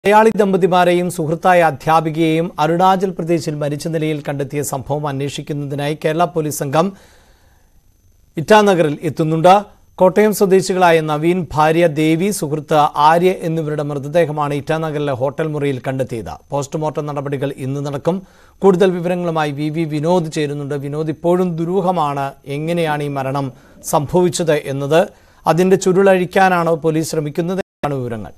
മലയാളി ദമ്പതിമാരെയും സുഹൃത്തായ അധ്യാപികയെയും അരുണാചൽ പ്രദേശിൽ മരിച്ച നിലയിൽ കണ്ടെത്തിയ സംഭവം അന്വേഷിക്കുന്നതിനായി കേരള പോലീസ് സംഘം ഇറ്റാനഗറിൽ എത്തുന്നുണ്ട് കോട്ടയം സ്വദേശികളായ നവീൻ ഭാര്യ ദേവി സുഹൃത്ത് ആര്യ എന്നിവരുടെ മൃതദേഹമാണ് ഇറ്റാനഗറിലെ ഹോട്ടൽ മുറിയിൽ കണ്ടെത്തിയത് പോസ്റ്റ്മോർട്ടം നടപടികൾ ഇന്ന് നടക്കും കൂടുതൽ വിവരങ്ങളുമായി വി വി വിനോദ് ചേരുന്നുണ്ട് വിനോദ് ഇപ്പോഴും ദുരൂഹമാണ് എങ്ങനെയാണ് ഈ മരണം സംഭവിച്ചത് എന്നത് അതിന്റെ ചുരുളഴിക്കാനാണോ പോലീസ് ശ്രമിക്കുന്നത് എന്നാണ് വിവരങ്ങൾ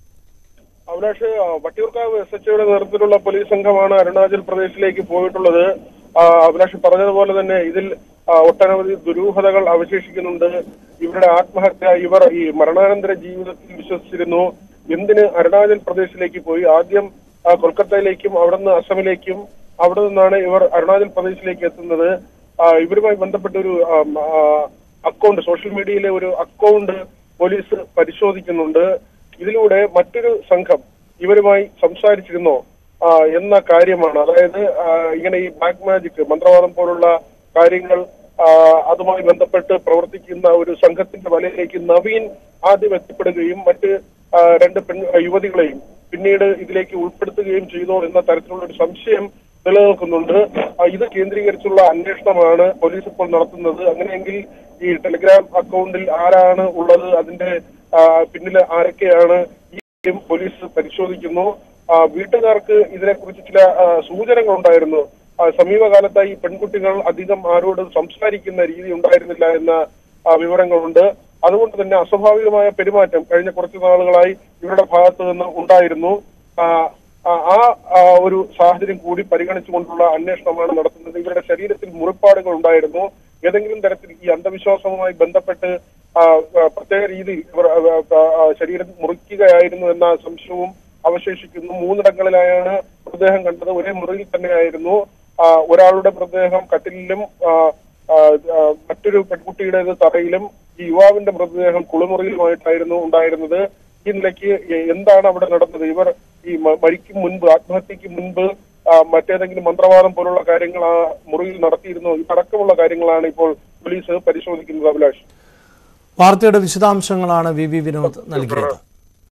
അഭിലാഷ് ആ, വട്ടിയൂർക്കാവ് എസ് എച്ച്ഒയുടെ നേതൃത്വത്തിലുള്ള പോലീസ് സംഘമാണ് അരുണാചൽ പ്രദേശിലേക്ക് പോയിട്ടുള്ളത് ആ, അഭിലാഷ് പറഞ്ഞതുപോലെ തന്നെ ഇതിൽ ആ, ഒട്ടനവധി ദുരൂഹതകൾ അവശേഷിക്കുന്നുണ്ട് ഇവരുടെ ആത്മഹത്യ ഇവർ ഈ മരണാനന്തര ജീവിതത്തിൽ വിശ്വസിച്ചിരുന്നു എന്തിന് അരുണാചൽ പ്രദേശിലേക്ക് പോയി ആദ്യം ആ, കൊൽക്കത്തയിലേക്കും അവിടെ നിന്ന് അസമിലേക്കും അവിടെ നിന്നാണ് ഇവർ അരുണാചൽ പ്രദേശിലേക്ക് എത്തുന്നത് ആ, ഇവരുമായി ബന്ധപ്പെട്ട ഒരു അക്കൗണ്ട് സോഷ്യൽ മീഡിയയിലെ ഒരു അക്കൗണ്ട് പോലീസ് പരിശോധിക്കുന്നുണ്ട് ഇതിലൂടെ മറ്റൊരു സംഘം ഇവരുമായി സംസാരിച്ചിരുന്നോ ആ, എന്ന കാര്യമാണ് അതായത് ആ, ഇങ്ങനെ ഈ ബ്ലാക്ക് മാജിക് മന്ത്രവാദം പോലുള്ള കാര്യങ്ങൾ ആ, അതുമായി ബന്ധപ്പെട്ട് പ്രവർത്തിക്കുന്ന ഒരു സംഘത്തിന്റെ വലയിലേക്ക് നവീൻ ആദ്യം എത്തിപ്പെടുകയും മറ്റ് ആ, രണ്ട് പെൺ യുവതികളെയും പിന്നീട് ഇതിലേക്ക് ഉൾപ്പെടുത്തുകയും ചെയ്തോ എന്ന തരത്തിലുള്ള ഒരു സംശയം നിലനിൽക്കുന്നുണ്ട് ആ, ഇത് കേന്ദ്രീകരിച്ചുള്ള അന്വേഷണമാണ് പോലീസ് ഇപ്പോൾ നടത്തുന്നത് അങ്ങനെയെങ്കിൽ ഈ ടെലിഗ്രാം അക്കൗണ്ടിൽ ആരാണ് ഉള്ളത് അതിന്റെ ആ, പിന്നിൽ ആരൊക്കെയാണ് ഈ കാര്യം പോലീസ് പരിശോധിക്കുന്നു ആ, വീട്ടുകാർക്ക് ഇതിനെക്കുറിച്ച് ചില ആ, സൂചനകൾ ഉണ്ടായിരുന്നു ആ, സമീപകാലത്തായി ഈ പെൺകുട്ടികൾ അധികം ആരോടും സംസാരിക്കുന്ന രീതി ഉണ്ടായിരുന്നില്ല എന്ന ആ, വിവരങ്ങളുണ്ട് അതുകൊണ്ട് തന്നെ അസ്വാഭാവികമായ പെരുമാറ്റം കഴിഞ്ഞ കുറച്ചു നാളുകളായി ഇവരുടെ ഭാഗത്ത് നിന്ന് ഉണ്ടായിരുന്നു ആ, ആ ആ, ആ, ഒരു സാഹചര്യം കൂടി പരിഗണിച്ചുകൊണ്ടുള്ള അന്വേഷണമാണ് നടത്തുന്നത് ഇവരുടെ ശരീരത്തിൽ മുറിപ്പാടുകൾ ഉണ്ടായിരുന്നു ഏതെങ്കിലും തരത്തിൽ ഈ അന്ധവിശ്വാസവുമായി ബന്ധപ്പെട്ട് ആ, ആ, പ്രത്യേക രീതിയിൽ ഇവർ ആ, ആ, ആ, ശരീരം മുറിക്കുകയായിരുന്നു എന്ന സംശയവും അവശേഷിക്കുന്നു മൂന്നിടങ്ങളിലായാണ് മൃതദേഹം കണ്ടത് ഒരേ മുറിയിൽ തന്നെയായിരുന്നു ആ, ഒരാളുടെ മൃതദേഹം കട്ടിലിലും ആ, ആ, ആ, മറ്റൊരു പെൺകുട്ടിയുടേത് തറയിലും ഈ യുവാവിന്റെ മൃതദേഹം കുളിമുറിയിലുമായിട്ടായിരുന്നു ഉണ്ടായിരുന്നത് ഈ നിലയ്ക്ക് എ- എന്താണ് അവിടെ നടന്നത് ഇവർ ഈ മ- മരിക്കും മുൻപ് ആത്മഹത്യക്ക് മുൻപ് ആ, മറ്റേതെങ്കിലും മന്ത്രവാദം പോലുള്ള കാര്യങ്ങൾ ആ മുറിയിൽ നടത്തിയിരുന്നോ ഇതടക്കമുള്ള കാര്യങ്ങളാണ് ഇപ്പോൾ പോലീസ് പരിശോധിക്കുന്നത് അഭിലാഷ് വാർത്തയുടെ വിശദാംശങ്ങളാണ് വി വി വിനോദ് നൽകിയത്